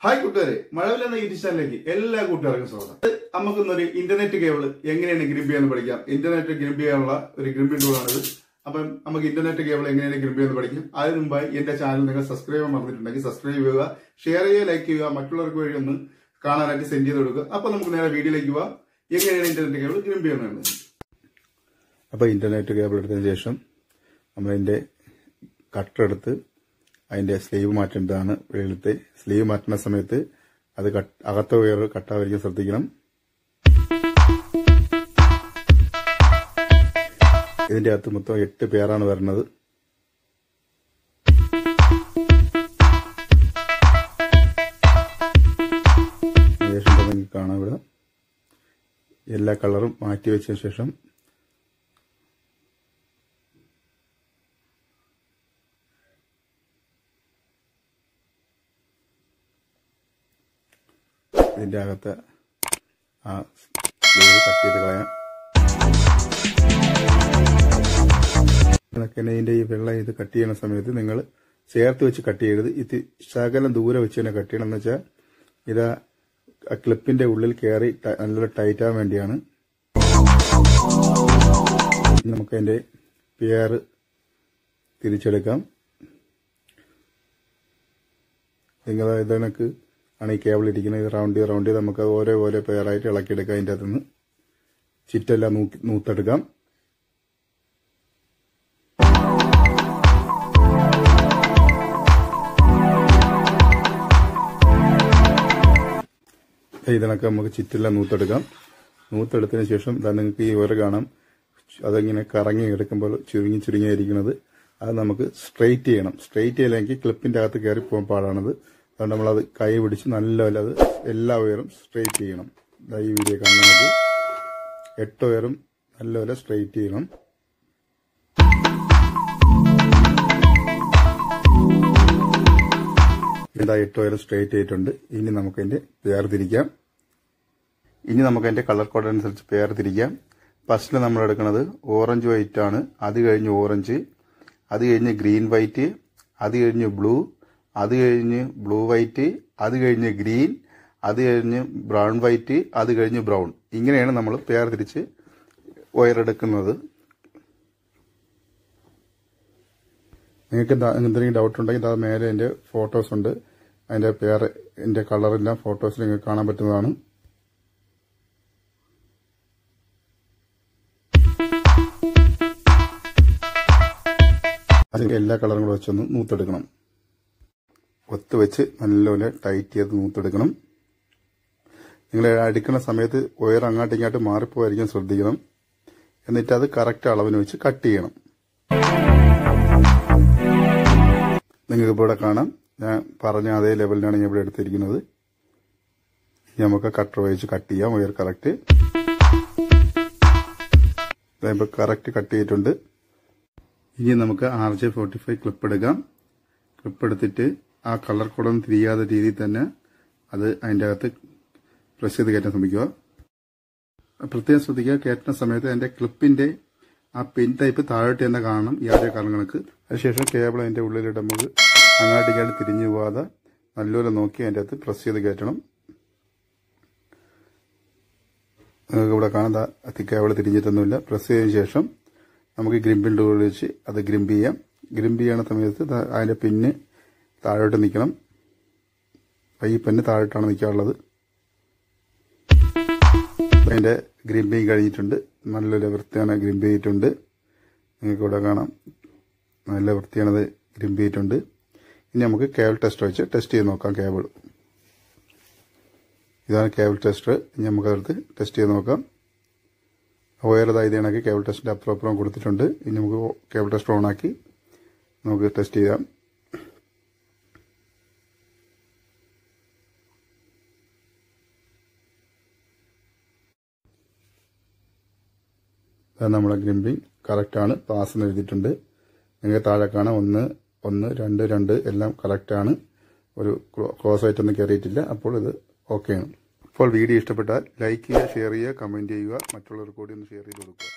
hi കൂട്ടുകാരെ മഴവിൽ എന്ന YouTube ചാനലിലേക്ക് എല്ലാ കൂട്ടുകാർക്കും സ്വാഗതം ഇത് നമുക്കിന്നൊരു ഇന്റർനെറ്റ് കേബിൾ എങ്ങനെയാണ് ഗ്രിബ് ചെയ്യാന്ന് പഠിക്കാം ഇന്റർനെറ്റ് ഗ്രിബ് ചെയ്യാനുള്ള ഒരു ഗ്രിബിംഗ് ടൂളാണിത് അപ്പം നമുക്ക് ഇന്റർനെറ്റ് കേബിൾ എങ്ങനെയാണ് ഗ്രിബ് ചെയ്യുന്നത് പഠിക്കാം അതിന് മുമ്പായി എന്റെ ചാനൽ നിങ്ങൾ സബ്സ്ക്രൈബ് ചെയ്യാൻ മറന്നിട്ടുണ്ടെങ്കിൽ സബ്സ്ക്രൈബ് ചെയ്യുക ഷെയർ ചെയ്യുക ലൈക്ക് ചെയ്യുക മറ്റുള്ളവർക്ക് വഴി ഒന്ന് കാണാനായിട്ട് സെൻഡ് ചെയ്ത് കൊടുക്കുക അപ്പൊ നമുക്ക് നേരെ വീഡിയോയിലേക്ക് പോവാം എങ്ങനെയാണ് ഇന്റർനെറ്റ് കേബിൾ ഗ്രിബ് ചെയ്യുന്നത് അപ്പോൾ ഇൻ്റർനെറ്റ് കേബിൾ എടുത്തതിന് ശേഷം നമ്മളതിൻ്റെ കട്ടർ എടുത്ത് അതിൻ്റെ സ്ലീവ് മാറ്റേണ്ടതാണ് വെളിയിലത്തെ സ്ലീവ് മാറ്റുന്ന സമയത്ത് അത് കട്ട് അകത്ത ഉയർ കട്ടാവായിരിക്കും ശ്രദ്ധിക്കണം ഇതിൻ്റെ അകത്ത് മൊത്തം എട്ട് പേരാണ് വരുന്നത് ശേഷം നിങ്ങൾക്ക് കാണാം ഇവിടെ എല്ലാ കളറും മാറ്റി വെച്ചതിന് ശേഷം ഇതിൻ്റെ അകത്ത് ആ സ്ലീവ് കട്ട് ചെയ്ത് കളയാം കണക്കിന് ഇതിൻ്റെ ഈ വെള്ളം ഇത് കട്ട് ചെയ്യുന്ന സമയത്ത് നിങ്ങൾ ചേർത്ത് വെച്ച് കട്ട് ചെയ്യരുത് ഇത് ശകലം ദൂരെ വെച്ച് തന്നെ കട്ട് ചെയ്യണം എന്ന് വെച്ചാൽ ഇത് ആ ക്ലിപ്പിന്റെ ഉള്ളിൽ കയറി ട- നല്ലൊരു ടൈറ്റ് ആവാൻ വേണ്ടിയാണ് ഇനി നമുക്ക് അതിന്റെ പെയർ തിരിച്ചെടുക്കാം നിങ്ങൾ ഇതണക്ക് ആണ് ഈ കേബിൾ ഇരിക്കുന്നത് ഇത് റൗണ്ട് ചെയ്ത് റൗണ്ട് ചെയ്ത് നമുക്ക് അത് ഓരോ ഓരോ പെയറായിട്ട് ഇളക്കിയെടുക്കാം അതിൻ്റെ അകത്തുനിന്ന് ചിറ്റെല്ലാം നൂക്കി നൂത്തെടുക്കാം ഇതിനൊക്കെ നമുക്ക് ചിറ്റെല്ലാം നൂത്തെടുക്കാം നൂത്തെടുത്തതിന് ശേഷം ഇതാ നിങ്ങൾക്ക് ഈ ഓര കാണാം അതിങ്ങനെ കറങ്ങി എടുക്കുമ്പോൾ ചുരുങ്ങി ചുരുങ്ങിയിരിക്കുന്നത് അത് നമുക്ക് സ്ട്രെയിറ്റ് ചെയ്യണം സ്ട്രെയിറ്റ് ചെയ്യില്ലെങ്കിൽ ക്ലിപ്പിന്റെ അകത്ത് കയറി പോകാൻ പാടാണത് അതുകൊണ്ട് നമ്മളത് കൈ പിടിച്ച് നല്ലപോലെ അത് എല്ലാ ഉയരം സ്ട്രെയിറ്റ് ചെയ്യണം ഇതാ ഈ വീഡിയോ കാണുന്നത് എട്ട് ഉയരം നല്ലപോലെ സ്ട്രെയിറ്റ് ചെയ്യണം ഇതാ എട്ട് ഉയരം സ്ട്രെയിറ്റ് ചെയ്തിട്ടുണ്ട് ഇനി നമുക്ക് അതിന്റെ പേർ തിരിക്കാം ഇനി നമുക്ക് അതിന്റെ കളർ കോഡ് അനുസരിച്ച് പേർ തിരിക്കാം ഫസ്റ്റിൽ നമ്മൾ എടുക്കുന്നത് ഓറഞ്ച് വൈറ്റ് ആണ് അത് കഴിഞ്ഞ് ഓറഞ്ച് അത് കഴിഞ്ഞ് ഗ്രീൻ വൈറ്റ് അത് കഴിഞ്ഞ് ബ്ലൂ അത് കഴിഞ്ഞ് ബ്ലൂ വൈറ്റ് അത് കഴിഞ്ഞ് ഗ്രീൻ അത് കഴിഞ്ഞ് ബ്രൗൺ വൈറ്റ് അത് കഴിഞ്ഞ് ബ്രൗൺ ഇങ്ങനെയാണ് നമ്മൾ പേർ തിരിച്ച് ഒയറെടുക്കുന്നത് നിങ്ങൾക്ക് എന്താ- എന്തെങ്കിലും ഡൗട്ട് ഉണ്ടെങ്കിൽ അത് മേലെ എൻ്റെ ഫോട്ടോസ് ഉണ്ട് അതിൻ്റെ പേര് എൻ്റെ കളറെല്ലാം ഫോട്ടോസിൽ നിങ്ങൾക്ക് കാണാൻ പറ്റുന്നതാണ് അതിൽ എല്ലാ കളറും കൂടെ വെച്ചൊന്ന് നൂത്തെടുക്കണം ഒത്ത് വെച്ച് നല്ലപോലെ ടൈറ്റ് ചെയ്ത് നൂത്തെടുക്കണം നിങ്ങൾ അടിക്കുന്ന സമയത്ത് ഉയർ അങ്ങോട്ടും ഇങ്ങോട്ട് മാറിപ്പോയിരിക്കാൻ ശ്രദ്ധിക്കണം എന്നിട്ട് അത് കറക്റ്റ് അളവിന് വെച്ച് കട്ട് ചെയ്യണം നിങ്ങൾക്ക് ഇപ്പോൾ ഇവിടെ കാണാം ഞാൻ പറഞ്ഞ അതേ ലെവലിലാണ് ഞാൻ ഇവിടെ എടുത്തിരിക്കുന്നത് ഇനി നമുക്ക് കട്ടർ ഉപയോഗിച്ച് കട്ട് ചെയ്യാം ഉയർ കറക്റ്റ് ഇപ്പോൾ കറക്റ്റ് കട്ട് ചെയ്തിട്ടുണ്ട് ഇനി നമുക്ക് R J forty five clip എടുക്കാം ക്ലിപ്പ് എടുത്തിട്ട് ആ കളർ കോഡൊന്നും തിരിയാത്ത രീതിയിൽ തന്നെ അത് അതിൻ്റെ അകത്ത് പ്രസ് ചെയ്ത് കയറ്റാൻ ശ്രമിക്കുക പ്രത്യേകം ശ്രദ്ധിക്കുക കയറ്റുന്ന സമയത്ത് അതിൻ്റെ ക്ലിപ്പിൻ്റെ ആ പിൻ ടൈപ്പ് താഴോട്ട് തന്നെ കാണണം ഈ ആദ്യ കാരണം കണക്ക് അതിനുശേഷം കേബിൾ അതിൻ്റെ ഉള്ളിലിടുമ്പോൾ അങ്ങോട്ട് ഇങ്ങോട്ട് തിരിഞ്ഞു പോകാതെ നല്ലപോലെ നോക്കി അതിൻ്റെ അകത്ത് പ്രസ് ചെയ്ത് കയറ്റണം നിങ്ങൾക്ക് ഇവിടെ കാണാൻ അത്തി കേബിൾ തിരിഞ്ഞിട്ടൊന്നുമില്ല പ്രസ് ചെയ്തതിനു ശേഷം നമുക്ക് ഗ്രിമ്പിൽ ടൂൾ വെച്ച് അത് ഗ്രിമ്പ് ചെയ്യാം ഗ്രിമ്പ് ചെയ്യണ സമയത്ത് ദാ അതിൻ്റെ പിന്ന് താഴോട്ട് നിൽക്കണം ഈ പെണ്ണ് താഴോട്ടാണ് നിൽക്കാനുള്ളത് അതിൻ്റെ ഗ്രിമ്പിങ് കഴിഞ്ഞിട്ടുണ്ട് നല്ലൊരു വൃത്തിയാണ് ഗ്രിമ്പ് ചെയ്തിട്ടുണ്ട് നിങ്ങൾക്ക് ഇവിടെ കാണാം നല്ല വൃത്തിയാണത് ഗ്രിമ്പ് ചെയ്തിട്ടുണ്ട് ഇനി നമുക്ക് കേബിൾ ടെസ്റ്റർ വെച്ച് ടെസ്റ്റ് ചെയ്ത് നോക്കാം കേബിൾ ഇതാണ് കേബിൾ ടെസ്റ്റർ ഇനി നമുക്കതെടുത്ത് ടെസ്റ്റ് ചെയ്ത് നോക്കാം വയറതായത് കണക്ക് കേബിൾ ടെസ്റ്റിൻ്റെ അപ്പുറം അപ്പുറം കൊടുത്തിട്ടുണ്ട് ഇനി നമുക്ക് കേബിൾ ടെസ്റ്റർ ഓണാക്കി നമുക്ക് ടെസ്റ്റ് ചെയ്യാം അത് നമ്മുടെ ഗ്രിമ്പിങ് കറക്റ്റാണ് പാസ് എന്ന് എഴുതിയിട്ടുണ്ട് നിങ്ങൾ താഴെ കാണാം ഒന്ന് ഒന്ന് രണ്ട് രണ്ട് എല്ലാം കറക്റ്റാണ് ഒരു ക്രോസ് ആയിട്ടൊന്നും കയറിയിട്ടില്ല അപ്പോൾ ഇത് ഓക്കെയാണ് അപ്പോൾ വീഡിയോ ഇഷ്ടപ്പെട്ടാൽ ലൈക്ക് ചെയ്യുക ഷെയർ ചെയ്യുക കമൻറ്റ് ചെയ്യുക മറ്റുള്ളവർക്ക് കൂടി ഒന്ന് ഷെയർ ചെയ്ത് കൊടുക്കുക